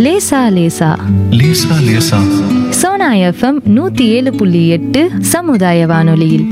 லேசா லேசா லேசா லேசா சோனா எஃப்எம் நூத்தி ஏழு புள்ளி எட்டு சமுதாய வானொலியில்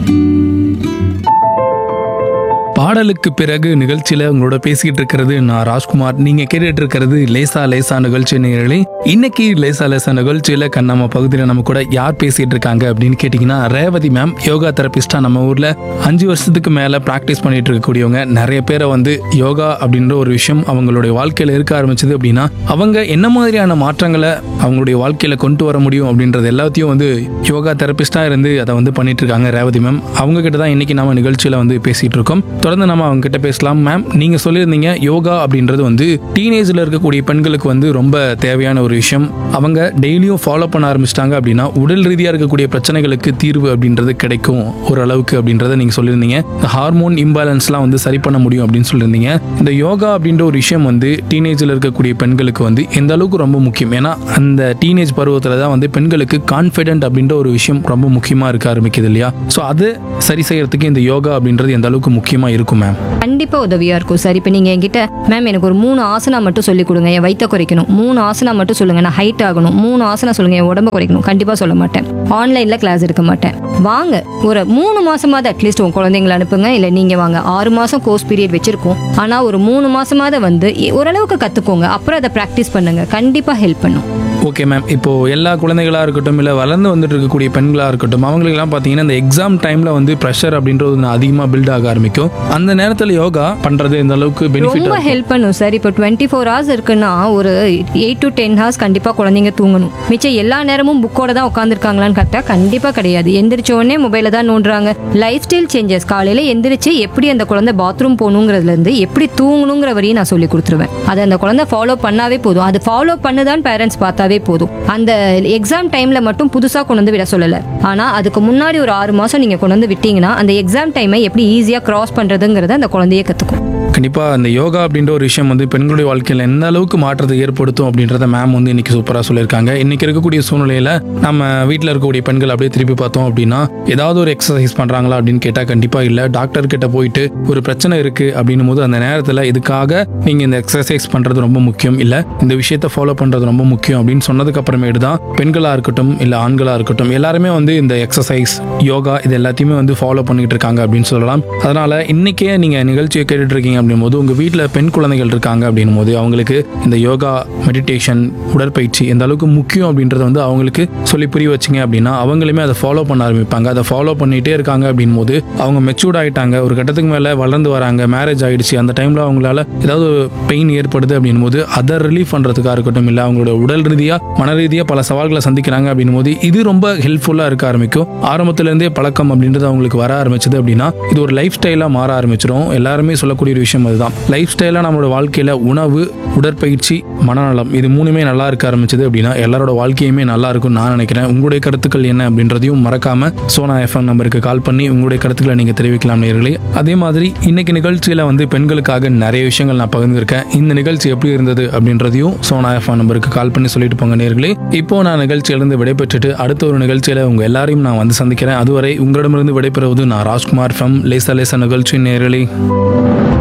பாடலுக்கு பிறகு நிகழ்ச்சியில உங்களோட பேசிக்கிட்டு இருக்கிறது நான் ராஜ்குமார் நீங்க கேட்டுட்டு இருக்கிறது லேசா லேசா நிகழ்ச்சி நேரலே இன்னைக்கு லேசா லேசா நிகழ்ச்சியில கண்ணாம பகுதியில் நம்ம கூட யார் பேசிட்டு இருக்காங்க அப்படின்னு கேட்டீங்கன்னா ரேவதி மேம் யோகா தெரபிஸ்டா நம்ம ஊர்ல அஞ்சு வருஷத்துக்கு மேல பிராக்டிஸ் பண்ணிட்டு இருக்கக்கூடியவங்க நிறைய பேரை வந்து யோகா அப்படின்ற ஒரு விஷயம் அவங்களுடைய வாழ்க்கையில இருக்க ஆரம்பிச்சது அப்படின்னா அவங்க என்ன மாதிரியான மாற்றங்களை அவங்களுடைய வாழ்க்கையில கொண்டு வர முடியும் அப்படின்றது எல்லாத்தையும் வந்து யோகா தெரபிஸ்டா இருந்து அதை வந்து பண்ணிட்டு இருக்காங்க ரேவதி மேம் அவங்க கிட்ட தான் இன்னைக்கு நாம நிகழ்ச்சியில வந்து பேசிட்டு இருக்கோம் தொடர்ந்து நம்ம அவங்க கிட்ட பேசலாம் மேம் நீங்க சொல்லியிருந்தீங்க யோகா அப்படின்றது வந்து டீனேஜ்ல இருக்கக்கூடிய பெண்களுக்கு வந்து ரொம்ப தேவையான ஒரு விஷயம் அவங்க டெய்லியும் ஃபாலோ பண்ண ஆரம்பிச்சிட்டாங்க அப்படின்னா உடல் ரீதியா இருக்கக்கூடிய பிரச்சனைகளுக்கு தீர்வு அப்படின்றது கிடைக்கும் ஓரளவுக்கு அப்படின்றத நீங்க சொல்லியிருந்தீங்க இந்த ஹார்மோன் இம்பேலன்ஸ்லாம் வந்து சரி பண்ண முடியும் அப்படின்னு சொல்லியிருந்தீங்க இந்த யோகா அப்படின்ற ஒரு விஷயம் வந்து டீனேஜ்ல இருக்கக்கூடிய பெண்களுக்கு வந்து எந்த அளவுக்கு ரொம்ப முக்கியம் ஏன்னா அந்த டீனேஜ் பருவத்தில் தான் வந்து பெண்களுக்கு கான்ஃபிடென்ட் அப்படின்ற ஒரு விஷயம் ரொம்ப முக்கியமாக இருக்க ஆரம்பிக்குது இல்லையா ஸோ அது சரி செய்யறதுக்கு இந்த யோகா அப்படின்றது எந்த அளவுக்கு முக்கியமாக இருக்கும் மேம் கண்டிப்பா உதவியா இருக்கும் சார் இப்போ நீங்க என்கிட்ட மேம் எனக்கு ஒரு மூணு ஆசனா மட்டும் சொல்லி கொடுங்க என் வயித்தை குறைக்கணும் மூணு ஆசனா மட்டும் சொல்லுங்க நான் ஹைட் ஆகணும் மூணு ஆசனா சொல்லுங்க என் உடம்ப குறைக்கணும் கண்டிப்பா சொல்ல மாட்டேன் ஆன்லைன்ல கிளாஸ் எடுக்க மாட்டேன் வாங்க ஒரு மூணு மாசமாவது அட்லீஸ்ட் உங்க குழந்தைங்களை அனுப்புங்க இல்ல நீங்க வாங்க ஆறு மாசம் கோர்ஸ் பீரியட் வச்சிருக்கோம் ஆனா ஒரு மூணு மாசமாவது வந்து ஓரளவுக்கு கத்துக்கோங்க அப்புறம் அதை ப்ராக்டிஸ் பண்ணுங்க கண்டிப்பா ஹெல்ப் பண்ணும் ஓகே மேம் இப்போ எல்லா குழந்தைகளா இருக்கட்டும் இல்லை வளர்ந்து வந்துட்டு இருக்கக்கூடிய பெண்களா இருக்கட்டும் அவங்களுக்குலாம் பார்த்தீங்கன்னா இந்த எக்ஸாம் டைம்ல வந்து ப்ரெஷர் அப்படின்றது ஒன்று அதிகமாக பில்ட் ஆக ஆரம்பிக்கும் அந்த நேரத்தில் யோகா பண்றது இந்த அளவுக்கு பெனிஃபிட் ரொம்ப ஹெல்ப் பண்ணும் சார் இப்போ டுவெண்ட்டி ஃபோர் ஹவர்ஸ் இருக்குன்னா ஒரு எயிட் டு டென் ஹவர்ஸ் கண்டிப்பாக குழந்தைங்க தூங்கணும் மிச்சம் எல்லா நேரமும் புக்கோட தான் உட்காந்துருக்காங்களான்னு கேட்டால் கண்டிப்பாக கிடையாது எந்திரிச்ச உடனே மொபைலில் தான் நோண்டுறாங்க லைஃப் ஸ்டைல் சேஞ்சஸ் காலையில் எந்திரிச்சு எப்படி அந்த குழந்தை பாத்ரூம் போகணுங்கிறதுலேருந்து எப்படி தூங்கணுங்கிற வரையும் நான் சொல்லி கொடுத்துருவேன் அதை அந்த குழந்தை ஃபாலோ பண்ணாவே போதும் அது ஃபாலோ பண்ணுதான் பேரண்ட்ஸ் பார்த்தாவே போதும் அந்த எக்ஸாம் டைமில் மட்டும் புதுசாக கொண்டு வந்து விட சொல்லலை ஆனால் அதுக்கு முன்னாடி ஒரு ஆறு மாதம் நீங்கள் கொண்டு வந்து விட்டீங்கன்னா அந்த எக்ஸாம் டைமை எப்படி ஈஸியாக கிராஸ் பண்ணுறதுங்கிறத அந்த குழந்தையே கற்றுக்கும் கண்டிப்பாக அந்த யோகா அப்படின்ற ஒரு விஷயம் வந்து பெண்களுடைய வாழ்க்கையில் எந்த அளவுக்கு மாற்றத்தை ஏற்படுத்தும் அப்படின்றத மேம் வந்து இன்னைக்கு சூப்பராக சொல்லியிருக்காங்க இன்னைக்கு இருக்கக்கூடிய சூழ்நிலையில் நம்ம வீட்டில் இருக்கக்கூடிய பெண்கள் அப்படியே திருப்பி பார்த்தோம் அப்படின்னா ஏதாவது ஒரு எக்ஸசைஸ் பண்ணுறாங்களா அப்படின்னு கேட்டால் கண்டிப்பாக இல்லை டாக்டர் கிட்ட போயிட்டு ஒரு பிரச்சனை இருக்குது அப்படின்னும் போது அந்த நேரத்தில் இதுக்காக நீங்கள் இந்த எக்ஸசைஸ் பண்ணுறது ரொம்ப முக்கியம் இல்லை இந்த விஷயத்தை ஃபாலோ பண்ணுறது ரொம்ப முக்கியம் அப்படின்னு சொன்னதுக்கு அப்புறமேட்டு தான் பெண்களாக இருக்கட்டும் இல்லை ஆண்களாக இருக்கட்டும் எல்லாருமே வந்து இந்த எக்ஸசைஸ் யோகா இது எல்லாத்தையுமே வந்து ஃபாலோ பண்ணிட்டு இருக்காங்க அப்படின்னு சொல்லலாம் அதனால இன்னைக்கே நீங்கள் நிகழ்ச்சியை கேட்டுட்டு இருக்கீங்க அப்படின் போது உங்கள் வீட்டில் பெண் குழந்தைகள் இருக்காங்க அப்படின்னும் போது அவங்களுக்கு இந்த யோகா மெடிடேஷன் உடற்பயிற்சி எந்த அளவுக்கு முக்கியம் அப்படின்றத வந்து அவங்களுக்கு சொல்லி புரிய வச்சிங்க அப்படின்னா அவங்களுமே அதை ஃபாலோ பண்ண ஆரம்பிப்பாங்க அதை ஃபாலோ பண்ணிகிட்டே இருக்காங்க அப்படின்னும் போது அவங்க மெச்சூர்ட் ஆகிட்டாங்க ஒரு கட்டத்துக்கு மேலே வளர்ந்து வராங்க மேரேஜ் ஆயிடுச்சு அந்த டைமில் அவங்களால ஏதாவது பெயின் ஏற்படுது அப்படின்னும் போது அதை ரிலீஃப் பண்ணுறதுக்காக இருக்கட்டும் இல்லை அவங்களோட உடல் ரீதியாக மன ரீதியாக பல சவால்களை சந்திக்கிறாங்க அப்படின்னும் போது இது ரொம்ப ஹெல்ப்ஃபுல்லாக இருக்க ஆரம்பிக்கும் ஆரம்பத்துலேருந்தே பழக்கம் அப்படின்றது அவங்களுக்கு வர ஆரம்பிச்சது அப்படின்னா இது ஒரு லைஃப் ஸ்டைலாக மாற ஆரம்பிச்சிடும் எல்லாருமே சொல்லக்கூடிய ஒரு விஷயம் அதுதான் லைஃப் ஸ்டைலாக நம்மளோட வாழ்க்கையில் உணவு உடற்பயிற்சி மனநலம் இது மூணுமே நல்லா இருக்க ஆரம்பிச்சது அப்படின்னா எல்லாரோட வாழ்க்கையுமே நல்லா இருக்கும்னு நான் நினைக்கிறேன் உங்களுடைய கருத்துக்கள் என்ன அப்படின்றதையும் மறக்காம சோனா எஃப்எம் நம்பருக்கு கால் பண்ணி உங்களுடைய கருத்துக்களை நீங்க தெரிவிக்கலாம் நேர்களே அதே மாதிரி இன்னைக்கு நிகழ்ச்சியில வந்து பெண்களுக்காக நிறைய விஷயங்கள் நான் பகிர்ந்திருக்கேன் இந்த நிகழ்ச்சி எப்படி இருந்தது அப்படின்றதையும் சோனா எஃப்எம் நம்பருக்கு கால் பண்ணி சொல்லிட்டு போங்க நேர்களே இப்போ நான் நிகழ்ச்சியிலிருந்து விடைபெற்றுட்டு அடுத்த ஒரு நிகழ்ச்சியில உங்க எல்லாரையும் நான் வந்து சந்திக்கிறேன் அதுவரை உங்களிடமிருந்து விடைபெறுவது நான் ராஜ்குமார் ஃப்ரம் லேசா லேசா நிகழ்ச்சி நேர்களே